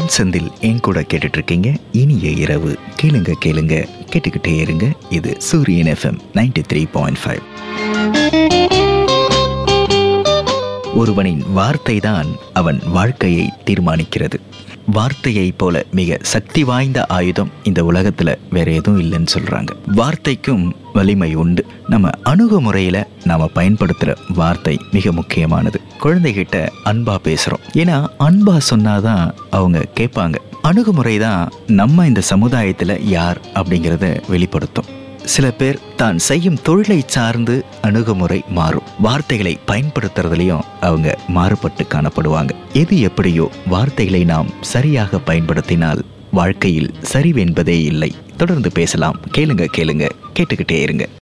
பொன் செந்தில் என் கூட கேட்டுட்டு இருக்கீங்க இனிய இரவு கேளுங்க கேளுங்க கேட்டுக்கிட்டே இருங்க இது Suryan FM ninety three point five ஒருவனின் வார்த்தை தான் அவன் வாழ்க்கையை தீர்மானிக்கிறது வார்த்தையை போல மிக சக்தி வாய்ந்த ஆயுதம் இந்த உலகத்துல வேற எதுவும் இல்லைன்னு சொல்றாங்க வார்த்தைக்கும் வலிமை உண்டு நம்ம அணுகுமுறையில நாம பயன்படுத்துற வார்த்தை மிக முக்கியமானது குழந்தைகிட்ட அன்பா பேசுறோம் ஏன்னா அன்பா சொன்னாதான் அவங்க கேட்பாங்க அணுகுமுறை தான் நம்ம இந்த சமுதாயத்துல யார் அப்படிங்கிறத வெளிப்படுத்தும் சில பேர் தான் செய்யும் தொழிலை சார்ந்து அணுகுமுறை மாறும் வார்த்தைகளை பயன்படுத்துறதுலையும் அவங்க மாறுபட்டு காணப்படுவாங்க எது எப்படியோ வார்த்தைகளை நாம் சரியாக பயன்படுத்தினால் வாழ்க்கையில் சரிவென்பதே இல்லை தொடர்ந்து பேசலாம் கேளுங்க கேளுங்க கேட்டுக்கிட்டே இருங்க